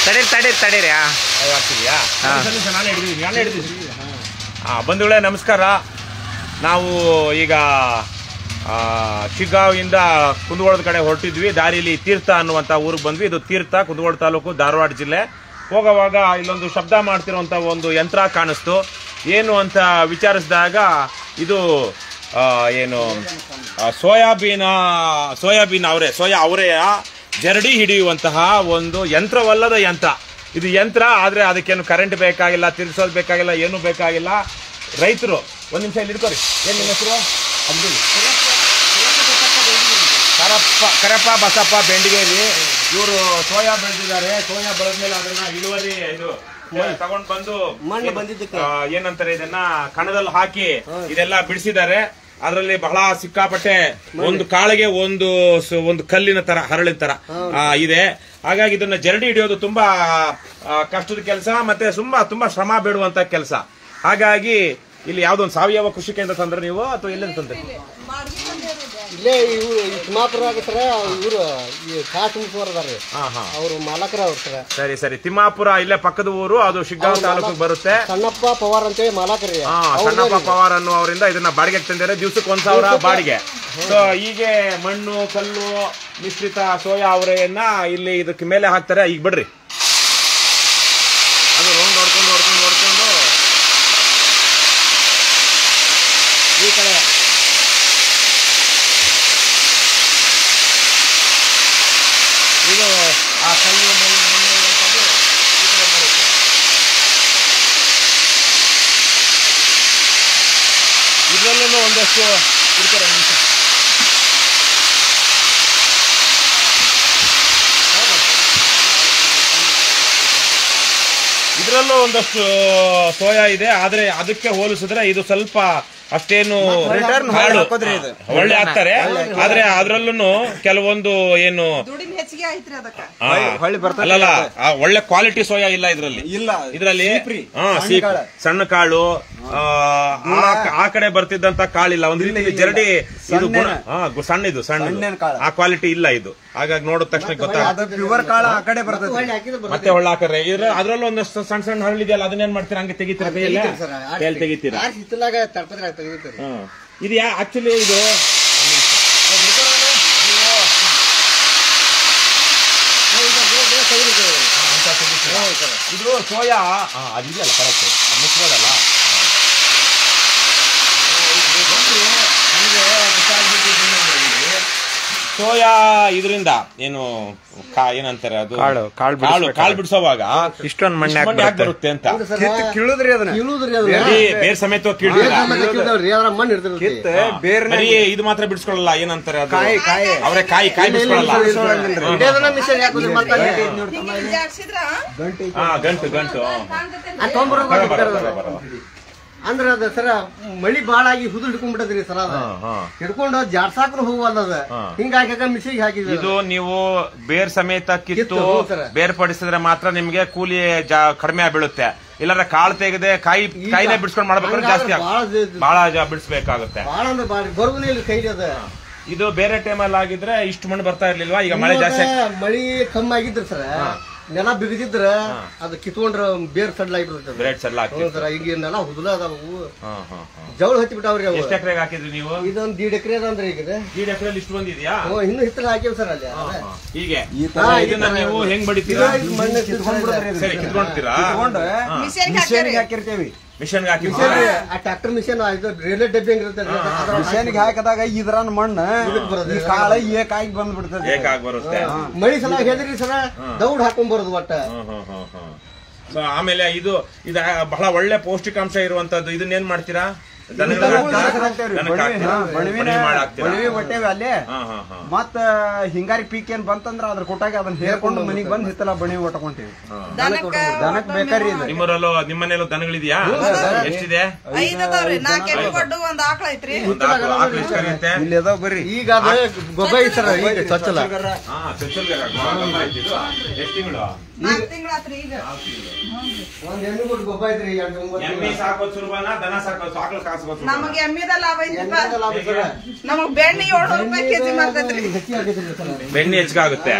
ತಡೀರಿ ತಡೀರಿ ತಡೀರಿ ಆ. ಆಗ್ತಿದ್ಯಾ ಹಾ. ನಾನು ಹಿಡಿದಿದ್ದೀನಿ ನಾನು ಹಿಡಿದಿದ್ದೀನಿ ಹಾಂ ಬಂಧುಗಳೇ ನಮಸ್ಕಾರ ನಾವು ಈಗ ಆ, ಶಿಗ್ಗಾಂವಿಂದ ಕುಂದಗೋಳದ ಕಡೆ ಹೊರಟಿದ್ವಿ ದಾರಿಲಿ ತೀರ್ಥ ಅನ್ನುವಂಥ ಊರಿಗೆ ಬಂದ್ವಿ ಇದು ತೀರ್ಥ ಕುಂದಗೋಳ ತಾಲೂಕು ಧಾರವಾಡ ಜಿಲ್ಲೆ ಹೋಗುವಾಗ ಇಲ್ಲೊಂದು ಶಬ್ದ ಮಾಡ್ತಿರುವಂಥ ಒಂದು ಯಂತ್ರ ಕಾಣಿಸ್ತು ಏನು ಅಂತ ವಿಚಾರಿಸಿದಾಗ ಇದು ಆ, ಏನು ಆ, ಸೋಯಾಬೀನ ಸೋಯಾಬೀನ್ ಅವರೇ ಸೋಯಾ ಅವರೆಯ ಜರಡಿ ಹಿಡಿಯುವಂತಹ ಒಂದು ಯಂತ್ರವಲ್ಲದ ಯಂತ್ರ ಇದು ಯಂತ್ರ ಆದ್ರೆ ಅದಕ್ಕೇನು ಕರೆಂಟ್ ಬೇಕಾಗಿಲ್ಲ ತಿರ್ಸೋದು ಬೇಕಾಗಿಲ್ಲ ಏನು ಬೇಕಾಗಿಲ್ಲ ರೈತರು ಒಂದ್ ನಿಮಿಷ ಇಲ್ಲಿ ಇಟ್ಕೋರಿ ಏನ್ ನಿಮ್ಮ ಹೆಸರು ಅಬ್ದುಲ್ ಕರಪ್ಪ ಕರಪ್ಪ ಬಸಪ್ಪ ಬೆಂಡಿಗೇರಿ ಇವರು ಸೋಯಾ ಬೆಳೆದಿದ್ದಾರೆ ಸೋಯಾ ಬೆಳೆದ್ಮೇಲೆ ಅದನ್ನ ಇಳುವರಿ ಇದು ತಗೊಂಡ್ ಬಂದು ಮಣ್ಣು ಬಂದಿದ್ದಕ್ಕೆ. ಆ, ಏನಂತಾರೆ ಇದನ್ನ ಕಣದಲ್ಲಿ ಹಾಕಿ ಇದೆಲ್ಲ ಬಿಡಿಸಿದ್ದಾರೆ ಅದರಲ್ಲಿ ಬಹಳ ಸಿಕ್ಕಾಪಟ್ಟೆ ಒಂದು ಕಾಳಿಗೆ ಒಂದು ಸ- ಒಂದು ಕಲ್ಲಿನ ತರ ಹರಳಿನ ತರ ಆ, ಇದೆ ಹಾಗಾಗಿ ಇದನ್ನ ಜರಡಿ ಹಿಡಿಯೋದು ತುಂಬಾ ಆ, ಕಷ್ಟದ ಕೆಲಸ ಮತ್ತೆ ತುಂಬಾ ತುಂಬಾ ಶ್ರಮ ಬೇಡುವಂತ ಕೆಲಸ ಹಾಗಾಗಿ ಇಲ್ಲಿ ಯಾವ್ದೋ ಒಂದು ಸಾವಯವ ಕೃಷಿ ಕೇಂದ್ರ ತಂದ್ರೆ ನೀವು ಅಥವಾ ಎಲ್ಲಿಂದ ತಂದ್ರೆ ಇಲ್ಲೇ ಇವ್ರು ಈ ತಿಮ್ಮಾಪುರ ಆಗತ್ತಾರ ಇವ್ರು ಈ ಕಾಸು ಮುಸುವರ್ ಅದಾರ್ರಿ ಹಾ ಹಾ ಅವ್ರು ಮಾಲಕರ ಅವ್ರ ಸರ ಸರಿ ಸರಿ ತಿಮ್ಮಾಪುರ ಇಲ್ಲೇ ಪಕ್ಕದ ಊರು ಅದು ಶಿಗ್ಗಾಂವ್ ತಾಲೂಕಿಗೆ ಬರುತ್ತೆ ಸಣ್ಣಪ್ಪ ಪವಾರ್ ಅಂತೇಳಿ ಮಾಲಕರಿ ಹಾ ಸಣ್ಣಪ್ಪ ಪವಾರ್ ಅನ್ನುವರಿಂದ ಇದನ್ನ ಬಾಡಿಗೆಗೆ ತಂದಿದ್ದಾರೆ ದಿವ್ಸಕ್ಕೆ ಒಂದ್ ಸಾವಿರ ಬಾಡಿಗೆ ಸೊ ಹೀಗೆ ಮಣ್ಣು ಕಲ್ಲು ಮಿಶ್ರಿತ ಸೋಯಾ ಅವರೆಯನ್ನ ಇಲ್ಲಿ ಇದಕ್ಕೆ ಮೇಲೆ ಹಾಕ್ತಾರೆ ಈಗ ಬಿಡ್ರಿ ಅದು ರೌಂಡ್ ಹೊಡ್ಕೊಂಡು ಹೊಡ್ಕೊಂಡು ಹೊಡ್ಕೊಂಡು ಈ ಕಡೆ ಇದು ಆ ಕಲ್ಲು ಮಣ್ಣು ಮಣ್ಣು ಇರುವಂಥದ್ದು ಈ ಕಡೆ ಬರುತ್ತೆ ಇದರಲ್ಲೂ ಒಂದಷ್ಟು ಇರ್ತಾರೆ ನಿಮಿಷ ಇದರಲ್ಲೂ ಒಂದಷ್ಟು ಸೋಯಾ ಇದೆ ಆದ್ರೆ ಅದಕ್ಕೆ ಹೋಲಿಸಿದ್ರೆ ಇದು ಸ್ವಲ್ಪ ಅಷ್ಟೇನು Return ಹಾಳು. ಹೊಳ್ಳಿ ಹಾಕೋದ್ರಿ ಇದು. ಹಾ, ಒಳ್ಳೆ ಹಾಕ್ತಾರೆ ಆದ್ರೆ ಅದ್ರಲ್ಲೂ ಕೆಲವೊಂದು ಏನು ದುಡಿಮೆ ಹೆಚ್ಚಿಗೆ ಐತ್ರಿ ಅದಕ್ಕ ಆ, ಹೊಳ್ಳಿ- ಹೊಳ್ಳಿ ಬರ್ತದೆ ಅಲ್ಲಲ್ಲ ಆ, ಒಳ್ಳೆ ಕ್ವಾಲಿಟಿ ಸೋಯಾ ಇಲ್ಲ ಇದರಲ್ಲಿ ಇಲ್ಲ ಇದರಲ್ಲಿ ಸೀಪ್ರಿ, ಹಾ, ಸಣ್ಣ ಸೀಪ್, ಕಾಳು. ಸಣ್ಣ ಕಾಳು ಆ, ಆ- ಆ ಕಡೆ ಬರ್ತಿದ್ದಂತ ಕಾಳಿಲ್ಲ ಒಂದು ರೀತಿ ಜರಡಿ ಇದು ಗುಣ ಸಣ್ಣೇನ. ಹಾ, ಗು- ಸಣ್ಣ ಇದು ಸಣ್ಣ ಇದು. ಸಣ್ಣೇನ್ ಕಾಳು. ಆ ಕ್ವಾಲಿಟಿ ಇಲ್ಲ ಇದು ಹಾಗಾಗಿ ನೋಡಿದ ತಕ್ಷಣ ಗೊತ್ತಾಗುತ್ತೆ ಅದು ಪ್ಯೂರ್ ಕಾಳ ಆ ಕಡೆ ಬರ್ತದೆ ಹೊಳ್ಳಿ ಹಾಕಿದ್ರೆ ಬರ್ತದೆ. ಮತ್ತೆ ಒಳ್ಳೆ ಹಾಕರೆ ಇದ್ರ ಅದ್ರಲ್ಲೂ ಒಂದಷ್ಟು ಸಣ್ಣ ಸಣ್ಣ ಹರಳಿದೆಯಲ್ಲ ಅದನ್ನೇನ್ ಮಾಡ್ತೀರಾ ಹಂಗೆ ತೆಗಿತೀರಾ ಕೈಯಲ್ಲಿ ತೆಗಿತೀರಿ ಸರ್, ಆರ್ಸಿ- ಕೈಯಲ್ಲಿ ತೆಗಿತೀರಾ ಆರ್ಸಿ ಹಿತ್ತಲಾಗ ತಡ್ಪದ್ರೆ ತೆಗಿತೀರಿ ಹ್ಮ್. ಇದು ಯಾ ಆಕ್ಚುಲಿ ಇದು ಅಂತ ತೆಗಿತೀರಾ? ಇದು ಸೋಯಾ ಹಾ, ಅದಿದೆಯಲ್ಲ ಕರೆಕ್ಟ್ ಮುಚ್ಬೋದಲ್ಲ ಸೋಯಾ ಇದರಿಂದ ಏನು ಕಾ ಏನಂತಾರೆ ಅದು ಕಾಳು, ಕಾಳು ಕಾಳು ಬಿಡಿಸ್ಬೇಕಾದ್ರೆ. ಕಾಳು ಬಿಡಿಸೋವಾಗ ಇಷ್ಟೊಂದು ಮಣ್ಣೆ ಇಷ್ಟ್ ಮಣ್ಣು ಯಾಕ್ ಹಾಕ್ಬಿಡುತ್ತೆ ಬರುತ್ತೆ ಅಂತ ಹೌದು ಸರ್, ಕಿತ್ತು ಕೀಳುದ್ರಿ ಅದನ್ನ ಕೀಳುದ್ರಿ ಅದನ್ನ. ಬರೀ ಬೇರ್ ಸಮೇತ ಕೀಳ್ತೀರಾ? ಬೇರೆ ಸಮೇತ ಕೀಳ್ದವ್ರಿ, ಅದ್ರ ಮಣ್ಣು ಇರ್ತೈತಿ. ಕಿತ್ತು ಹಾ. ಬೇರ್ನ ಬರೀ ಇದು ಮಾತ್ರ ಬಿಡಿಸ್ಕೊಳ್ಳಲ್ಲ ಏನಂತಾರೆ ಅದು ಕಾಯಿ ಕಾಯಿ ಅವರೇ ಕಾಯಿ ಕಾಯಿ ಬಿಡಿಸ್ಕೊಳ್ಳಲ್ಲ ಇಲ್ಲ, ಇಲ್ಲ, ಇಲ್ಲ, ಇಲ್ಲ. ಹಾ. ಹಿಡಿಯೋದನ್ನ ಮಿಷನ್ ಹಾಕೋದ್ರಿ ಮತ್ತೆ ಅಲ್ಲಿ. ಹಿಂಗೆ ಜಾಡ್ಸಿದ್ರ ಹಾ ಗಂಟು ಗಂಟು ಆ ತೊಗೊಂಬರೋದು ಬರ, ಬರ, ಬಿಡ್ತಾರಲ್ಲ. ಬರ, ಬರ. ಅಂದ್ರ ಅದ ಸರ ಮಳಿ ಬಾಳ ಆಗಿ ಹುದು ಹಿಡ್ಕೊಂಡ್ಬಿಟ್ಟದ್ರಿ ಸರ ಅದ ಹಾ, ಹಾ. ಹಿಡ್ಕೊಂಡು ಜಾಡ್ಸಾಕ್ರು ಹೋಗಲ್ಲ ಅದ ಹಾ. ಹಿಂಗಾಗಿ ಮಿಷಿಗೆ ಹಾಕಿದ್ವಿ ಇದು ನೀವು ಬೇರ್ ಸಮೇತ ಕಿತ್ತು ಕಿತ್ತು, ಹೌದು ಸರ್. ಬೇರ್ಪಡಿಸಿದ್ರೆ ಮಾತ್ರ ನಿಮ್ಗೆ ಕೂಲಿ ಜಾ- ಕಡಿಮೆ ಬೀಳುತ್ತೆ ಇಲ್ಲಾಂದ್ರೆ ಕಾಳು ತೆಗೆದೆ ಕಾಯಿ ಈಗ ಕಾಯಿನೇ ಬಿಡಿಸ್ಕೊಂಡು ಮಾಡ್ಬೇಕಾದ್ರೆ ಜಾಸ್ತಿ ಹಂಗಾದ್ರೆ ಬಾಳ ಆಗುತ್ತೆ. ಜ- ಬಹಳ ಜ- ಬಿಡಿಸ್ಬೇಕಾಗುತ್ತೆ ಬಾಳ ಅಂದ್ರೆ ಬಾಳ ಬರುವುದೇ ಇಲ್ಲ ಕೈಲಿ ಅದ ಇದು ಬೇರೆ ಟೈಮಲ್ಲಿ ಆಗಿದ್ರೆ ಇಷ್ಟು ಮಣ್ಣು ಬರ್ತಾ ಇರ್ಲಿಲ್ವಾ ಈಗ ಮಳೆ ಜಾಸ್ತಿ ಆಗ್- ಇವಾಗ ಮಳಿ ಕಮ್ಮಿ ಆಗಿದ್ರ ಸರ ನೆಲ ಬಿಗದಿದ್ರ ಅದು ಕಿತ್ಕೊಂಡ್ರ ಬೇರ್ ಸಡ್ಲ ಆಗಿಬಿಡ್ತದೆ ಬ್ರೇಡ್ ಸೆಲ್ಲ ಹೌದು ಹಾಕ್ತಿತ್ತು ಸರ ಈಗ ನೆಲ ಹುದುಲ ಅದಾವು ಹಾ, ಹಾ, ಹಾ. ಜವಳ ಹತ್ತಿ ಬಿಟ್ಟಾವ್ರಿ ಅವು ಎಷ್ಟು ಎಕರೆಗೆ ಹಾಕಿದ್ರಿ ನೀವು ಇದೊಂದ್ ದೀಡ್ ಎಕರೆ ಅಂದ್ರೆ ಈಗ ಇದು. ಈ ಎಕರೆಯಲ್ಲಿ ಇಷ್ಟು ಬಂದಿದ್ಯಾ ಓ, ಇನ್ನು ಹಿತ್ತಲ ಹಾಕಿವ್ ಸರ್ ಅಲ್ಲಿ ಹಾ, ಹಾ. ಹೀಗೆ ಈ ತರ ಹಾ, ಇದನ್ನ ಈ ತರ ನೀವು ಹೆಂಗ್ ಬಡಿತೀರಾ ಇದು ಮಣ್ಣು ಕಿತ್ಕೊಂಡ್ಬಿಡ್ತಾರೆ ಇದನ್ನ. ಸರಿ ಕಿತ್ಕೊಂಡ್ತೀರಾ ಕಿತ್ಕೊಂಡು ಮಿಷನ್ಗೆ ಮಿಷನ್ಗೆ ಹಾಕ್ಯಾರಿ ಹಾಕಿರ್ತೇವಿ ಮಿಷನ್ಗೆ ಹಾಕಿ ಆ ಟ್ರಾಕ್ಟರ್ ಮಿಷನ್ ಇದು ರೈಲ್ವೆ ಡಬ್ಬಿ ಹೆಂಗಿರುತ್ತೆ ಮಿಷನ್ಗೆ ಹಾಕಿದಾಗ ಇದ್ರನ್ ಮಣ್ಣು ಇದಕ್ ಬರೋದು. ಈ ಕಾಳ ಏಕಾಗಿ ಬಂದ್ಬಿಡ್ತದೆ ಬೇಕಾಗಿ ಬರುತ್ತೆ ಮಳಿ ಸಲ ಹೇಳಿದ್ರಿ ಸರ ದೌಡ್ ಹಾಕೊಂಡ್ ಬರೋದು ಒಟ್ಟ ಹ್ಮ್, ಹ್ಮ್, ಹ್ಮ್, ಹ್ಮ್. ಸೊ ಆಮೇಲೆ ಇದು ಇದು ಬಹಳ ಒಳ್ಳೆ ಪೌಷ್ಟಿಕಾಂಶ ಇರುವಂತದ್ದು ಇದನ್ನ ಏನ್ ಮಾಡ್ತೀರಾ ದನಗಳ- ದನಕ್ಕೆ ಹಾಕ್ತೇವ್ರಿ. ದನಕ್ಕೆ ಬಣವೆ, ಹಾಕ್ತೀರಾ? ಹಾ, ಬಣವಿನ- ಬಣವೆ ಮಾಡಿ ಹಾಕ್ತೀರಾ? ಬಣವೆ ಹೊಟ್ಟೆವಿ ಅಲ್ಲೇ ಹಾ, ಹಾ, ಹಾ. ಮತ್ತ ಹಿಂಗಾರಿ ಪೀಕ್ ಏನ್ ಬಂತಂದ್ರ ಅದ್ರ ಕೊಟ್ಟಾಗ ಅದನ್ನ ಹೇರ್ಕೊಂಡು ಮನಿಗ್ ಬಂದ್ ಹಿತ್ತಲ ಬಣಿ ಒಟ್ಕೊಂತೀವಿ ದನಕ್ಕ ದನಕ್ ಬೇಕಾರಿ ಇದು ನಿಮ್ಮೂರಲ್ಲೂ ನಿಮ್ಮನೇಲೂ ದನಗಳಿದ್ಯಾ ಎಷ್ಟಿದೆ ಐದ್ ಅದಾವ್ರಿ ನಾಲ್ಕು ಎಮ್ಮೆ ಕೊಟ್ಟು ಒಂದ್ ಆಕಳ ಐತ್ರಿ ಒಂದು ಆಕಳು ಆಕಳು ಎಷ್ಟು ಕರೆಯುತ್ತೆ ಇಲ್ಲಿ ಅದಾವ ಬರ್ರಿ ಈಗ ಅದು ಗೊಬ್ಬರ ಐತ್ ಸರ ಈಗ ಚೊಚ್ಚಲ ಹಾ, ಚೊಚ್ಚಲ್ಗೆ ಹಾಕು. ಬಹಳ ಗಮನ ಐತಿ ಇದು. ಎಷ್ಟು ತಿಂಗಳು ನಾಲ್ಕು ತಿಂಗಳಾತ್ರಿ ಈಗ ಒಂದ್ ಎಣ್ಣೆ ಕೊಟ್ಟು ಗೊಬ್ಬರ ಐತ್ರಿ ಎರಡು ಒಂಬತ್ತು ಎಮ್ಮೆ ಸಾಕೋದ್ ಸುಲಭನಾ ದನ ಸಾಕೋದ್ ಆಕಳು ಸಾಕೋದ್ ಸುಲಭನಾ? ನಮಗ್ ಎಮ್ಮಿದ ಲಾಭ ಐತಿಪ್ಪ ಎಣ್ಣೆದ ಲಾಭ ಸರ. ನಮಗ್ ಬೆಣ್ಣೆ ಏಳ್ನೂರು ರೂಪಾಯಿ ಕೆಜಿ ಮಾಡ್ತೈತ್ರಿ ಹೆಚ್ಚಿಗೆ ಆಗೈತ್ರಿ ಸರ. ಬೆಣ್ಣೆ ಹೆಚ್ಚಾಗುತ್ತೆ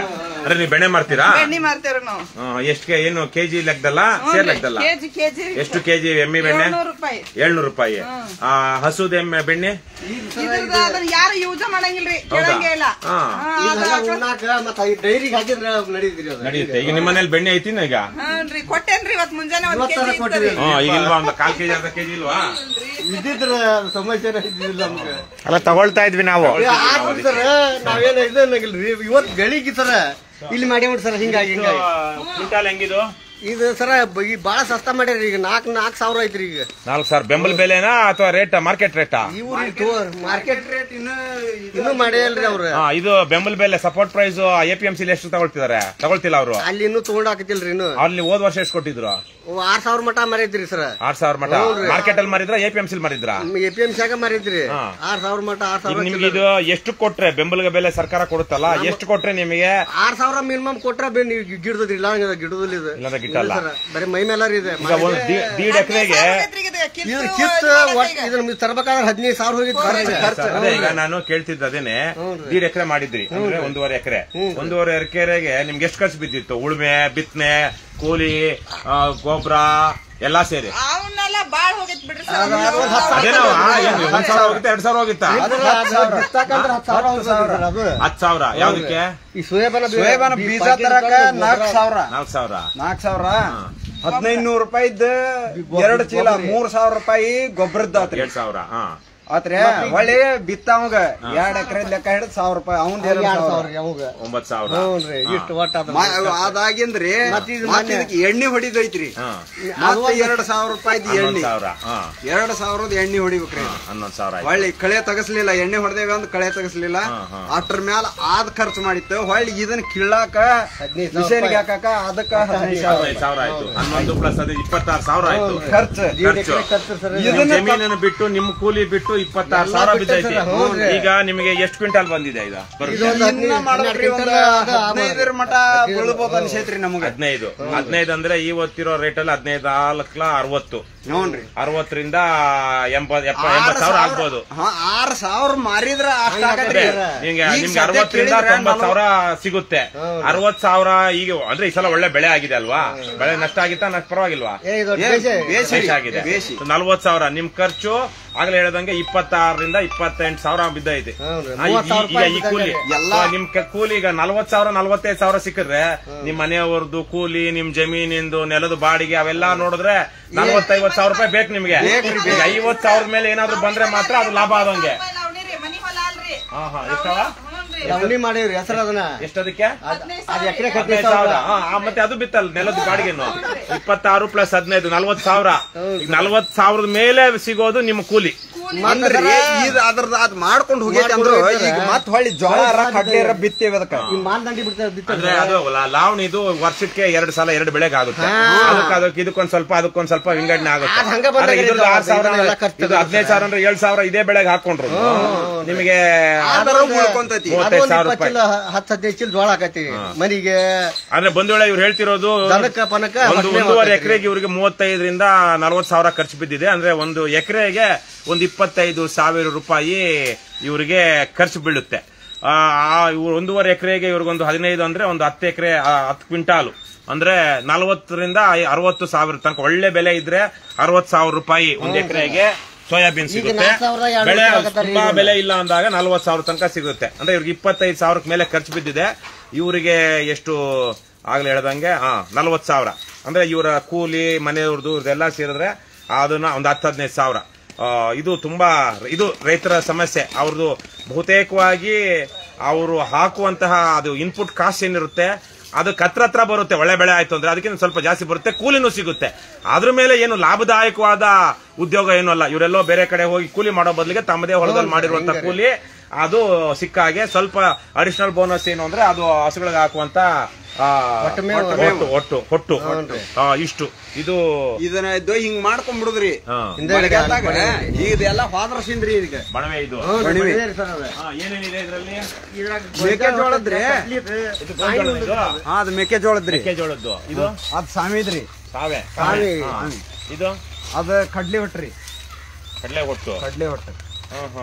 ಅಂದ್ರೆ ನೀವು ಬೆಣ್ಣೆ ಮಾಡ್ತೀರಾ ಬೆಣ್ಣೆ ಮಾರ್ತೇವ್ರಿ ನಾವು ಆ, ಎಷ್ಟು ಕೆ- ಏನು ಕೆಜಿ ಲೆಕ್ಕದಲ್ಲ ಸೇರ್ ಲೆಕ್ಕದಲ್ಲ ಕೆಜಿ ಕೆಜಿ ಎಷ್ಟು ಕೆಜಿ ಎಮ್ಮೆ ಬೆಣ್ಣೆ ಏಳ್ನೂರು ರೂಪಾಯಿ ಏಳ್ನೂರು ರೂಪಾಯಿ ಆ, ಹಸುದ ಎಮ್ಮೆ ಬೆಣ್ಣೆ ಇದ್ರದ್ದು ಅದನ್ನ ಯಾರು ಯೂಸ್ ಮಾಡಂಗಿಲ್ರಿ ಕೇಳಂಗೇ ಇಲ್ಲ ಹಾ. ಹಾ, ಅದು ಇದೆಲ್ಲ ಹಾಕೊಂಡ್- ಉಣ್ಣಾಕ ಮತ್ತೆ ಈ ಡೈರಿಗೆ ಹಾಕಿದ್ರೆ ನಡೀತೀರಿ ಅದು ನಡೆಯುತ್ತೆ ಈಗ ನಿಮ್ಮ ಮನೇಲಿ ಬೆಣ್ಣೆ ಐತಿನ ಈಗ ಹಾನ್ರಿ ಕೊಟ್ಟೇನ್ರಿ ಇವತ್ ಮುಂಜಾನೆ ಒಂದ್ ಇವತ್ತರ ಕೆಜಿ ಕೊಟ್ಟಿರಿ. ಇತ್ತರಿ. ಹ್ಮ್ ಈಗ ಇಲ್ವಾ ಒಂದು ಕಾಲ್ ಕೆಜಿ ಅರ್ಧ ಕೆಜಿ ಇಲ್ವಾ ಇದ್ದಿದ್ರ ಸಮಸ್ಯೆನೇ ಇದ್ದಿಲ್ಲ ನಮ್ಗೆ ಅಲ್ಲ ತಗೊಳ್ತಾ ಇದ್ವಿ ನಾವು ಆದ್ರೆ ಸರ್ ನಾವೇನ ಇದೇನಾಗಿಲ್ರಿ ಇವತ್ ಗಳಿಗೆ ಸರ ಇಲ್ಲಿ ಮಾಡಿ ಸರ್ ಹಿಂಗಾಗಿ ಹಿಂಗಾಗಿ ಕ್ವಿಂಟಾಲ್ ಹೆಂಗಿದು ಇದು ಸರ ಬ- ಈ ಬಾಳ ಸಸ್ತಾ ಮಾಡ್ಯಾರ ಈಗ ನಾಲ್ಕ್ ನಾಲ್ಕ್ ಸಾವಿರ ಐತ್ರಿ ಈಗ ನಾಲ್ಕು ಸಾವಿರ ಬೆಂಬಲ ಬೆಲೆನಾ ಅಥವಾ ರೇಟ್ ಮಾರ್ಕೆಟ್ ರೇಟಾ ಇವ್ರು ಮಾರ್ಕೆಟ್ ರೇಟ್ ಇನ್ನು ಇನ್ನೂ ಮಾಡೇ ಇಲ್ರಿ ಅವ್ರು ಹಾ ಇದು ಬೆಂಬಲ ಬೆಲೆ support price A P M C ಎಷ್ಟು ತಗೊಳ್ತಿದಾರೆ ತಗೊಳ್ತಿಲ್ಲ ಅವರು ಅಲ್ಲಿ ಇನ್ನೂ ತಗೊಂಡಾಕತಿಲ್ರಿ ಇನ್ನು ಅಲ್ಲಿ ಹೋದ್ ವರ್ಷ ಎಷ್ಟು ಕೊಟ್ಟಿದ್ರು ಅವ್ ಆರ್ ಸಾವಿರ ಮಟ ಮಾರೈತ್ರಿ ಸರ್ ಆರ್ ಸಾವಿರ ಮಟ ಮಾರ್ಕೆಟ್ ಅಲ್ಲಿ ಮಾರಿದ್ರ ಎ ಪಿ ಎಂ ಸಿ ಮಾರಿದ್ರ ಎ ಪಿ ಎಂ ಶಾಗ ಮಾರೈತ್ರಿ ಹಾ. ಆರ್ ಸಾವಿರ ಮಟ ಆರ್ ಈಗ ಸಾವಿರ ನಿಮ್ಗೆ ಇದು ಎಷ್ಟು ಕೊಟ್ರೆ ಬೆಂಬಲ ಬೆಲೆ ಸರ್ಕಾರ ಕೊಡುತ್ತಲ್ಲ ಎಷ್ಟು ಕೊಟ್ರೆ ನಿಮಗೆ ಆರ್ ಸಾವಿರ ಮಿನಿಮಮ್ ಕೊಟ್ರ ಬೇ ನೀವು ಗಿಡದ್ರಿ ಇಲ್ಲ ಹಂಗದ ಗಿಡದಲ್ಲಿ ಇದು ಇಲ್ಲಾಂದ್ರೆ ಗಿಟ್ಟಲ್ಲ. ಇಲ್ಲ sir, ಬರೀ ಮೈ ಮೇಲಾರಿ ಇದೆ ಈಗ ಒಂದು ದಿ- ದೀಡ್ ಎಕರೆಗೆ ಐತ್ರಿ ಇದು, ಕಿತ್ತು ಇದ್ರ ಕಿತ್ತು ಇದು ಒಟ್ ಈಗ. ಇದನ್ನ ತರ್ಬೇಕಾದ್ರೆ ಹದಿನೈದು ಸಾವಿರ ಹೋಗಿತ್ತು ಖರ್ಚು ಅದೇ ಈಗ ನಾನು ಕೇಳ್ತಿದ್ದ ಅದೇನೆ ದೀಡ್ ಎಕರೆ ಮಾಡಿದ್ರಿ ಅಂದ್ರೆ ಒಂದೂವರೆ ಎಕರೆ ಒಂದೂವರೆ ಎಕರೆಗೆ ನಿಮ್ಗೆ ಎಷ್ಟು ಖರ್ಚು ಬಿದ್ದಿತ್ತು ಉಳುಮೆ ಬಿತ್ತನೆ ಕೂಲಿ ಆ, ಗೊಬ್ಬರ ಎಲ್ಲಾ ಸೇರಿ ಅವನ್ನೆಲ್ಲ ಬಾಳ್ ಹೋಗಿತ್ ಬಿಡ್ರಿ ಸರ್ ಅದೇನೋ ಆ, ಏನು ಒಂದ್ ಸಾವಿರ ಹೋಗಿತ್ತಾ ಎರಡ್ ಸಾವಿರ ಹೋಗಿತ್ತಾ ಬಿತ್ತಾಕಂದ್ರೆ ಹತ್ತು ಸಾವಿರ ಹೋಗ್ತದೆ sir ಅದು ಹತ್ತು ಸಾವಿರ ಯಾವ್ದಕ್ಕೆ ಈ ಸೋಯಾಬಾನ ಬೀಜ- ಸೋಯಾಬಾನ ಬೀಜ ಬೀಜ packet ತರಕ ತಗೊಂಡು ನಾಲ್ಕು ಸಾವಿರ ನಾಲ್ಕು ಸಾವಿರ ನಾಲ್ಕು ಸಾವಿರ ಹದಿನೈದು ನೂರು ರೂಪಾಯಿದ್ ಎರಡು ಚೀಲ ಮೂರ್ ಸಾವಿರ ರೂಪಾಯಿ ಗೊಬ್ಬರದ್ದು ಆತ್ರಿ ಎರಡ್ ಸಾವಿರ ಹಾ ಆತ್ರಿ ಹೊಳ್ಳಿ ಬಿತ್ತವಂಗ ಎರಡ್ ಎಕರೆ ಲೆಕ್ಕ ಹಿಡಿದ್ ಸಾವಿರ ರೂಪಾಯಿ ಅವ್ನ್ ಎರಡು ಸಾವಿರ ರೀ ಅವಾಗ ಒಂಬತ್ ಸಾವಿರ ಹ್ಞೂನ್ರಿ ಇಷ್ಟು ಒಟ್ಟ ಅದ್ರ ಅದಾಗಿಂದ್ರಿ ಮತ್ತ್ ಇದು ಮತ್ತ್ ಮೊನ್ನೆ- ಇದಕ್ಕೆ ಎಣ್ಣೆ ಹೊಡಿದೈತ್ರಿ ಹಾ ಮತ್ತೆ ಎರಡ್ ಸಾವಿರ ರೂಪಾಯಿದ್ ಹನ್ನೊಂದ್ ಎಣ್ಣೆ ಸಾವಿರ ಹಾ ಎರಡ್ ಸಾವಿರದ ಎಣ್ಣೆ ಹೊಡಿಬೇಕ್ರಿ ಇದು. ಹನ್ನೊಂದ್ ಸಾವಿರ ಆಯ್ತು. ಹೊಳ್ಳಿ ಕಳೆ ತಗಸ್ಲಿಲ್ಲ ಎಣ್ಣೆ ಹೊಡೆದೇವಿ ಅಂದ್ ಕಳೆ ತಗಸ್ಲಿಲ್ಲ ಹಾ, ಹಾ. ಅಷ್ಟ್ರ ಮ್ಯಾಲ ಆದ್ ಖರ್ಚು ಮಾಡಿತ್ತು ಹೊಳ್ಳಿ ಇದನ್ನ ಕಿಳ್ಳಾಕ ಹದಿನೈದು ಸಾವಿರ ಮಿಷನ್ಗೆ ಹಾಕಾಕ ಅದಕ್ಕ ಹದಿನೈದು ಸಾವಿರ ಹದಿನೈದು ಸಾವಿರ ಆಯ್ತು ಹನ್ನೊಂದು ಪ್ಲಸ್ ಅದೇ ಇಪ್ಪತ್ತಾರು ಸಾವಿರ ಆಯ್ತು ಖರ್ಚು ದೀಡ್ ಖರ್ಚು. ಎಕರೆ ಖರ್ಚು ಸರ್ ನಿಮ್ ಜಮೀನನ್ನು ಬಿಟ್ಟು ನಿಮ್ ಕೂಲಿ ಬಿಟ್ಟು ಇಪ್ಪತ್ತಾರು ಎಲ್ಲ ಸಾವಿರ ಬಿಟ್ಟೆ ಬಿದ್ದೈತಿ ಸರ್, ಹೌದ್ರಿ. ಈಗ ನಿಮಗೆ ಎಷ್ಟು ಕ್ವಿಂಟಾಲ್ ಬಂದಿದೆ ಇದು ಬರುತ್ತೆ? ಇದು ಒಂದು ಇನ್ನ ಮಾಡ್ಬೇಕ್ರಿ ಒಂದ್ ಹದಿನೈದು ಹದಿನೈದರ ಮಟ ಬೀಳ್ಬೋದು ಅನ್ಸೈತ್ರಿ ನಮ್ಗೆ ಹದಿನೈದು ಹದಿನೈದು ಅಂದ್ರೆ ಇವತ್ತಿರೋ ರೇಟ್ ಅಲ್ಲಿ ಹದಿನೈದು ನಾಲ್ಕಲ ಅರವತ್ತು ಹ್ಞೂನ್ರಿ ಅರವತ್ತರಿಂದ ಎಂಬತ್ ಎಪ್ಪ ಎಂಬತ್ ಸಾವಿರ ಆಗ್ಬೋದು ಹಾ ಆರ್ ಸಾವಿರ ಮಾರಿದ್ರ ಅಷ್ಟ ಅದೇ, ಆಗತ್ರಿ ನಿಮ್ಗೆ ಈಗ ನಿಮ್ಗೆ ಸದ್ಯ ಅರವತ್ತರಿಂದ ಕೇಳಿದ್ರೆ ತೊಂಬತ್ ಸಾವಿರ ಸಿಗುತ್ತೆ ಅರವತ್ ಸಾವಿರ ಈಗ ಅಂದ್ರೆ ಈ ಸಲ ಒಳ್ಳೆ ಬೆಳೆ ಆಗಿದೆ ಅಲ್ವಾ ಬೆಳೆ ನಷ್ಟ ಆಗಿತ್ತಾ ನಷ್ಟ ಪರವಾಗಿಲ್ವಾ ಏ ಇದು ಏ, ಬೇಸೆ. ಬೇಸೆ. ಬೇಷ್ ಆಗಿದೆ ಬೇಷಿ. ನಲ್ವತ್ ಸಾವಿರ ನಿಮ್ ಖರ್ಚು ಆಗ್ಲೇ ಹೇಳ್ದಂಗೆ ಇಪ್ಪತ್ತಾರರಿಂದ ಇಪ್ಪತ್ತೆಂಟು ಸಾವಿರ ಬಿದ್ದೈತಿ ಹೌದ್ರಿ. ಆ, ಈ- ಮೂವತ್ತು ಸಾವಿರ ಈಗ ಈ ರೂಪಾಯಿ ಕೂಲಿ ಬಿದ್ದಂಗೆ. ಎಲ್ಲ- ಆ, ನಿಮ್ ಕ- ಕೂಲಿ ಈಗ ನಲ್ವತ್ ಸಾವಿರ ನಲ್ವತ್ತೈದು ಸಾವಿರ ಸಿಕ್ಕಿದ್ರೆ ನಿಮ್ ಮನೆಯವ್ರದ್ದು ಕೂಲಿ ನಿಮ್ ಜಮೀನಿಂದು ನೆಲದ ಬಾಡಿಗೆ ಅವೆಲ್ಲ ನೋಡಿದ್ರೆ ನಲ್ವತ್ತೈವತ್ ಸಾವಿರ ರೂಪಾಯಿ ಬೇಕು ನಿಮ್ಗೆ ಬೇಕ್ರಿ, ಈಗ ಐವತ್ ಸಾವಿರದ ಮೇಲೆ ಏನಾದ್ರು ಬಂದ್ರೆ ಮಾತ್ರ ಅದು ಲಾಭ ಆದಂಗೆ ಲವಣಿರಿ, ಮನಿ ಹೊಲ ಅಲ್ರಿ ಹಾ ಹಾ ಎಷ್ಟವ ಹ್ಞೂನ್ರಿ. ಲವಣಿ ಮಾಡೇವ್ರಿ ಹೆಸರು ಅದನ್ನ ಎಷ್ಟದಕ್ಕೆ ಹದಿನೈದು ಅದ್ ಎಕರೆ ಸಾವಿರ ಕಟ್ಟಿ ಹದಿನೈದು ಸಾವಿರ ಹಾ, ಆ, ಮತ್ತೆ ಅದು ಬಿತ್ತಲ್ಲ ನೆಲದ ಬಾಡಿಗೆನು ಇಪ್ಪತ್ತಾರು ಪ್ಲಸ್ ಹದಿನೈದು ನಲ್ವತ್ ಸಾವಿರ ಈಗ ನಲ್ವತ್ ಸಾವಿರದ ಮೇಲೆ ಸಿಗೋದು ನಿಮ್ಮ ಕೂಲಿ ಅಂದ್ರಿ ಇದು ಅದ್ರದ್ದು ಅದ್ ಮಾಡ್ಕೊಂಡು ಹೋಗೈತಿ ಅಂದ್ರು ಈಗ ಮತ್ ಹೊಳ್ಳಿ ಜೋಳ ಕಡ್ಲಿರ ಬಿತ್ತೇವೆ ಅದಕ್ಕ ಈ ಮಾಲ್ದಂಡಿ ಬಿಡ್ತಾರೆ ಅಂದ್ರೆ ಅದು ಲ- ಲಾವಣಿ ಇದು ವರ್ಷಕ್ಕೆ ಎರಡು ಸಲ ಎರಡು ಬೆಳೆಗೆ ಆಗುತ್ತೆ ಅದಕ್ಕೆ ಅದಕ್ಕೆ ಇದಕ್ಕೊಂದ್ ಸ್ವಲ್ಪ ಅದಕ್ಕೊಂದ್ ಸ್ವಲ್ಪ ವಿಂಗಡಣೆ ಆಗುತ್ತೆ ಅದ್ ಹಂಗ ಬಂದಾಗ ಆದ್ರೆ ಇದ್ರದ್ದು ಆರ್ ಸಾವಿರ ಇದನ್ನೆಲ್ಲ ಖರ್ಚು ಇದು ಹದಿನೈದು ಸಾವಿರ ಅಂದ್ರೆ ಏಳು ಸಾವಿರ ಇದೇ ಬೆಳೆಗೆ ಹಾಕೊಂಡ್ರು ನಿಮಗೆ ಆದರೂ ಉಳ್ಕೊಂತೈತಿ ಮೂವತ್ತೈದು ಸಾವಿರ ಇಪ್ಪತ್ತು ರೂಪಾಯಿ ಚೀಲ ಹತ್ತು ಹದಿನೈದು ಚೀಲ ಜೋಳ ಆಕತಿ ಮನಿಗೆ ಅಂದ್ರೆ ಬಂಧುಗಳ ಇವ್ರು ಹೇಳ್ತಿರೋದು ದನಕ್ಕ ಪನಕ ಒಂದು ಹೊಟ್ಟೆ ಒಂದೂವರೆ ಮಾಡ್ತೈತಿ. ಎಕರೆಗೆ ಇವರಿಗೆ ಮೂವತ್ತೈದರಿಂದ ನಲವತ್ತು ಸಾವಿರ ಖರ್ಚು ಬಿದ್ದಿದೆ ಅಂದ್ರೆ ಒಂದು ಎಕರೆಗೆ ಒಂದು ಇಪ್ಪತ್ತೈದು ಸಾವಿರ ರೂಪಾಯಿ ಇವರಿಗೆ ಖರ್ಚು ಬೀಳುತ್ತೆ ಆ ಆ ಇವ್ರು ಒಂದೂವರೆ ಎಕರೆಗೆ ಇವ್ರಿಗೊಂದು ಹದಿನೈದು ಅಂದ್ರೆ ಒಂದು ಹತ್ತು ಎಕರೆ ಹತ್ತು ಕ್ವಿಂಟಾಲು ಅಂದ್ರೆ ನಲವತ್ತರಿಂದ ಅರವತ್ತು ಸಾವಿರ ತನಕ ಒಳ್ಳೆ ಬೆಲೆ ಇದ್ರೆ ಅರವತ್ತು ಸಾವಿರ ರೂಪಾಯಿ ಒಂದು ಎಕರೆಗೆ ಸೋಯಾಬೀನ್ ಸಿಗುತ್ತೆ ನಾಲ್ಕು ಸಾವಿರ ಎರಡು ಬೆಳೆ ಸಾವಿರ ಆಗತ್ತೆ ತುಂಬಾ ರೀ. ಬೆಲೆ ಇಲ್ಲ ಅಂದಾಗ ನಲ್ವತ್ತು ಸಾವಿರ ತನಕ ಸಿಗುತ್ತೆ ಅಂದ್ರೆ ಇವ್ರಿಗೆ ಇಪ್ಪತ್ತೈದು ಸಾವಿರಕ್ಕೆ ಮೇಲೆ ಖರ್ಚು ಬಿದ್ದಿದೆ ಇವರಿಗೆ ಎಷ್ಟು ಆಗ್ಲೇ ಹೇಳ್ದಂಗೆ ಹಾ ನಲ್ವತ್ತು ಸಾವಿರ ಅಂದ್ರೆ ಇವರ ಕೂಲಿ ಮನೆಯವ್ರದ್ದು ಇದೆಲ್ಲ ಸೇರಿದ್ರೆ ಅದನ್ನ ಒಂದು ಹತ್ತು ಹದಿನೈದು ಸಾವಿರ ಆ, ಇದು ತುಂಬಾ ಇದು ರೈತರ ಸಮಸ್ಯೆ ಅವ್ರದ್ದು ಬಹುತೇಕವಾಗಿ ಅವರು ಹಾಕುವಂತಹ ಅದು ಇನ್ಪುಟ್ ಕಾಸ್ಟ್ ಏನಿರುತ್ತೆ ಅದಕ್ಕೆ ಹತ್ರ ಹತ್ರ ಬರುತ್ತೆ ಒಳ್ಳೆ ಬೆಳೆ ಆಯ್ತು ಅಂದ್ರೆ ಅದಕ್ಕಿಂತ ಸ್ವಲ್ಪ ಜಾಸ್ತಿ ಬರುತ್ತೆ ಕೂಲಿನೂ ಸಿಗುತ್ತೆ ಅದ್ರ ಮೇಲೆ ಏನು ಲಾಭದಾಯಕವಾದ ಉದ್ಯೋಗ ಏನೂ ಅಲ್ಲ ಇವರೆಲ್ಲೋ ಬೇರೆ ಕಡೆ ಹೋಗಿ ಕೂಲಿ ಮಾಡೋ ಬದಲಿಗೆ ತಮ್ಮದೇ ಹೊಲದಲ್ಲಿ ಮಾಡಿರುವಂತ ಕೂಲಿ ಅದು ಸಿಕ್ಕ ಹಾಗೆ ಸ್ವಲ್ಪ ಅಡಿಷನಲ್ ಬೋನಸ್ ಏನು ಅಂದ್ರೆ ಅದು ಹಸುಗಳಿಗೆ ಹಾಕುವಂತ ಆ, ಒಟ್ಟು ಮೇವು. ಒಟ್ಟು ಒಟ್ಟು ಹೊಟ್ಟು ಆ, ಇಷ್ಟು ಇದು ಇದನ್ನ ಇದ್ದು ಹಿಂಗ್ ಮಾಡ್ಕೊಂಡ್ ಬಿಡುದ್ರಿ ಹಾ, ಮಳೆಗಾಲದಾಗ ಇದೆಲ್ಲ ಹೋದ್ರಸಿಂದ್ರಿ ಇದಕ್ಕೆ ಬಣವೆ ಇದು ಹ್ಞೂ ರೀ, ಬಡಿವೆ. ಬಡಿವೆ ರೀ ಸರ್ ಅದು. ಹಾ, ಏನೇನಿದೆ ಇದರಲ್ಲಿ ಮೆಕ್ಕೆಜೋಳದ್ರಿ ಇದು ಗೋಂಜಾಳ ಇದು ಹಾ ಅದ್ ಮೆಕ್ಕೆಜೋಳದ್ರಿ ಮೆಕ್ಕೆಜೋಳದ್ದು ಇದು ಅದ್ ಸಾಮಿದ್ರಿ ಸಾವೆ ಸಾವೆ. ಹಾ. ಇದು ಅದ ಕಡ್ಲಿ ಹೊಟ್ರಿ ಕಡಲೆ ಹೊಟ್ಟು ಕಡ್ಲಿ ಹೊಟ್ಟು ಹಾ ಹಾ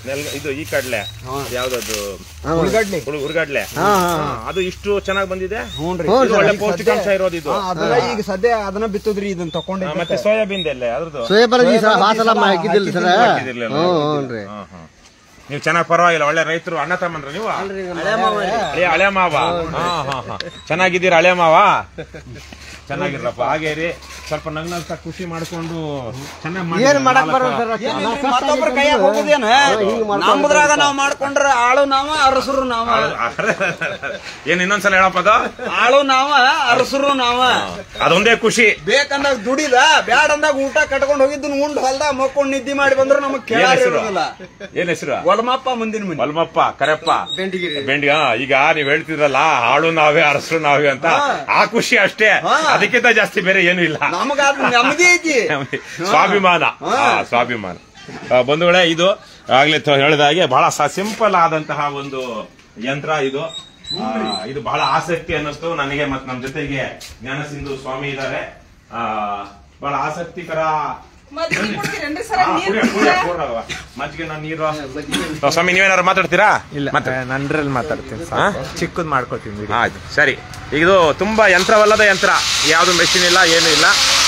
ನೆಲ್ ಇದು ಈ ಕಡ್ಲೆ ಯಾವ್ದದು ಉಳ್ಳಗಡ್ಲಿ ಹುಳು- ಹುರ್ಗಡ್ಲೆ ಹಾ ಹಾ ಹಾ, ಅದು ಇಷ್ಟು ಚೆನ್ನಾಗಿ ಬಂದಿದೆ ಹ್ಞೂನ್ರಿ ಹ್ಞೂ ಇದು ಒಳ್ಳೆ ಪೌಷ್ಟಿಕಾಂಶ ಇರೋದು ಇದು ಹಾ, ಅದೆಲ್ಲ ಈಗ ಸದ್ಯ ಅದನ್ನ ಬಿತ್ತುದ್ರಿ ಇದನ್ನ ಹಾ, ತಕೊಂಡೆ ಮತ್ತೆ ಸೋಯಾಬೀನ್ ಎಲ್ಲ ಅದ್ರದ್ದು ಸೋಯಾಬೀನ್ ಈ ಸಲ ಆ ಸಲ ಹಾಕಿದ್ದಿಲ್ಲ ಸರ್ ಹಾಕಿದಿರ್ಲಿಲ್ಲ. ಹ್ಞೂ ಹ್ಞೂ ರೀ ಹಾ, ಹಾ. ನೀವು ಚೆನ್ನಾಗಿ ಪರವಾಗಿಲ್ಲ ಒಳ್ಳೆ ರೈತರು ಅಣ್ಣ ತಮ್ಮಂದ್ರ ನೀವು ಹಳೆ ಹಳೆ ಮಾವ ಹಾ ಹಾ ಹಾ ಚೆನ್ನಾಗಿದ್ದೀರಾ ಹಳೆ ಮಾವ ಚೆನ್ನಾಗಿರಪ್ಪ ಹಾಗೆ ರೀ ಸ್ವಲ್ಪ ನಗ್ನಗ್ತಾ ಖುಷಿ ಮಾಡ್ಕೊಂಡು ಚೆನ್ನಾಗಿ ಏನ್ ಮಾಡಕ್ ಬರೋದು ಸರ್ ಮತ್ತೊಬ್ಬರ ಕೈಯಾಗ ಹೋಗುದೇನ ನಮ್ಮದ್ರಾಗ ನಾವ್ ಮಾಡ್ಕೊಂಡ್ರ ಆಳು ನಾವ ಅರಸರು ನಾವ ಏನ್ ಇನ್ನೊಂದ್ಸಲ ಹೇಳಪ್ಪ ಅದು ಆಳು ನಾವ ಅರಸರು ನಾವ ಅದೊಂದೇ ಖುಷಿ ಬೇಕಂದಾಗ ದುಡಿದ ಬ್ಯಾಡ ಅಂದಾಗ ಊಟ ಕಟ್ಕೊಂಡ್ ಹೋಗಿದ್ದನ್ ಉಂಡ್ ಹೊಲ್ದಾಗ ಮಕ್ಕೊಂಡ್ ನಿದ್ದಿ ಮಾಡಿ ಬಂದ್ರ ನಮಗ್ ಏನ್ ಕೇಳಾರ ಹೆಸರು ಇರೋದಿಲ್ಲ ಏನ್ ಹೆಸರು ಒಲಮಪ್ಪ ಮುಂದಿನ ಮನಿ ಮಲ್ಮಪ್ಪ ಕರೆಪ್ಪ ಬೆಂಡಿ ಹಾ, ಈಗ ನೀವ್ ಹೇಳ್ತಿದ್ರಲ್ಲ ಹಾಳು ನಾವೇ ಅರಸರು ನಾವೇ ಅಂತ ಆ ಖುಷಿ ಅಷ್ಟೇ ಹಾ. ಅದಕ್ಕಿಂತ ಜಾಸ್ತಿ ಬೇರೆ ಏನು ಇಲ್ಲ ನಮಗ ಅದ್ ನೆಮ್ಮದಿ ಐತಿ ಸ್ವಾಭಿಮಾನ ಹಾ, ಸ್ವಾಭಿಮಾನ ಆ, ಬಂಧುಗಳೇ ಇದು ಆಗ್ಲೇ ತ- ಹೇಳಿದ ಹಾಗೆ ಬಹಳ ಸಿಂಪಲ್ ಆದಂತಹ ಒಂದು ಯಂತ್ರ ಇದು ಆ, ಇದು ಬಹಳ ಆಸಕ್ತಿ ಅನ್ನಿಸ್ತು ನನಗೆ ಮತ್ತೆ ನಮ್ಮ ಜೊತೆಗೆ ಜ್ಞಾನಸಿಂಧು ಸ್ವಾಮಿ ಇದ್ದಾರೆ ಆ, ಬಹಳ ಆಸಕ್ತಿಕರ ಮಜ್ಜಿಗೆ ಕುಡ್ತೀರೇನ್ರಿ ಸರ್ ಹಾ, ನೀರ್ ಕುಡಿಯ, ಕುಡಿಯ, ಕುಡಿಯವ. ಮಜ್ಜಿಗೆ ನಾನು ನೀರು ಆ, ಸ್ವಾಮಿ ನೀವೇನಾರು ಮಾತಾಡ್ತೀರಾ ಇಲ್ಲ ಮತ್ತೆ ನಂದ್ರಲ್ಲಿ ಮಾತಾಡ್ತೀನಿ ಹಾ? ಚಿಕ್ಕದ್ ಮಾಡ್ಕೋತೀನಿ ಬಿಡಿ. ಆಯ್ತು ಸರಿ ಈಗ ಇದು ತುಂಬಾ ಯಂತ್ರವಲ್ಲದ ಯಂತ್ರ ಯಾವುದು ಮೆಷಿನ್ ಇಲ್ಲ ಏನು ಇಲ್ಲ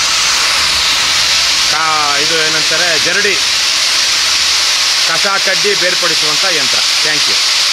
ಕಾ- ಇದು ಏನಂತಾರೆ ಜರಡಿ ಕಸ ಕಡ್ಡಿ ಬೇರ್ಪಡಿಸುವಂತ ಯಂತ್ರ ಥ್ಯಾಂಕ್ ಯು